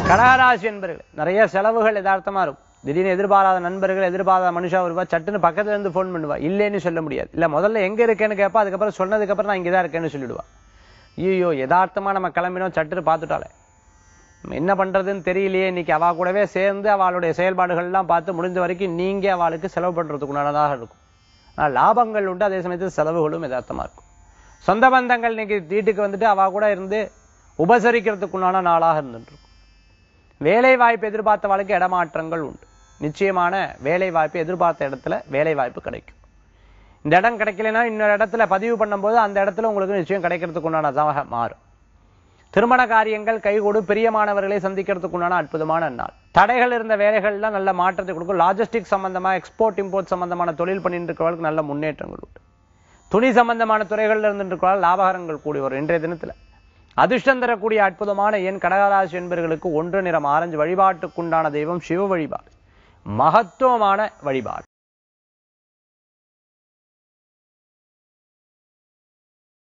கடகராசி என்பர்கள் நிறைய செலவுகள் யதார்த்தமா இருக்கும் திடீர்னு எதிர்பாராத நண்பர்கள் எதிர்பாராத மனுஷா வருவா சட்டுன்னு பக்கத்துல இருந்து ஃபோன் பண்ணுவா இல்லைன்னு சொல்ல முடியாது இல்ல முதல்ல எங்க இருக்கேன்னு கேட்பா அதுக்கப்புறம் சொன்னதுக்கு அப்புறம் நான் இங்கதான் இருக்கேன்னு சொல்லிடுவா ஐயோ யதார்த்தமா நம்ம கிளம்பினோம் சட்டுன்னு பார்த்துட்டாலே நம்ம என்ன பண்றதுன்னு தெரியலையே இன்னைக்கு அவ கூடவே சேர்ந்து அவளுடைய செயல்பாடுகள் எல்லாம் பார்த்து முடிஞ்ச வரைக்கும் நீங்க அவளுக்கு செலவு பண்றதுக்கு உண்டானதாக இருக்கும் ஆனா லாபங்கள் உண்டு அதே சமயத்தில் செலவுகளும் யதார்த்தமா இருக்கும் சொந்த பந்தங்கள் இன்னைக்கு வீட்டுக்கு வந்துட்டு அவ கூட இருந்து உபசரிக்கிறதுக்குண்டான நாளாக இருந்துட்டு இருக்கும் வேலை வாய்ப்பு எதிர்பார்த்த வாழ்க்கை இடமாற்றங்கள் உண்டு நிச்சயமான வேலை வாய்ப்பு எதிர்பார்த்த இடத்துல வேலை வாய்ப்பு கிடைக்கும் இந்த இடம் கிடைக்கலன்னா இன்னொரு இடத்துல பதிவு பண்ணும்போது அந்த இடத்துல உங்களுக்கு நிச்சயம் கிடைக்கிறதுக்கு உண்டானதாக மாறும் திருமண காரியங்கள் கைகூடு பிரியமானவர்களை சந்திக்கிறதுக்கு உண்டான அற்புதமான நாள் தடைகள் இருந்த வேலைகள்லாம் நல்ல மாற்றத்தை கொடுக்கும் லாஜிஸ்டிக் சம்பந்தமா எக்ஸ்போர்ட் இம்போர்ட் சம்பந்தமான தொழில் பண்ணிட்டு இருக்கிறவர்களுக்கு நல்ல முன்னேற்றங்கள் உண்டு துணி சம்பந்தமான துறைகள்ல இருந்துட்டு இருக்கிறவர்கள் லாபகரங்கள் கூடி வரும் இன்றைய தினத்துல அதிர்ஷ்டம் தரக்கூடிய அற்புதமான என் கடகராசி என்பர்களுக்கு ஒன்று நிறம் ஆரஞ்சு வழிபாட்டுக்குண்டான தெய்வம் சிவ வழிபாடு மகத்துவமான வழிபாடு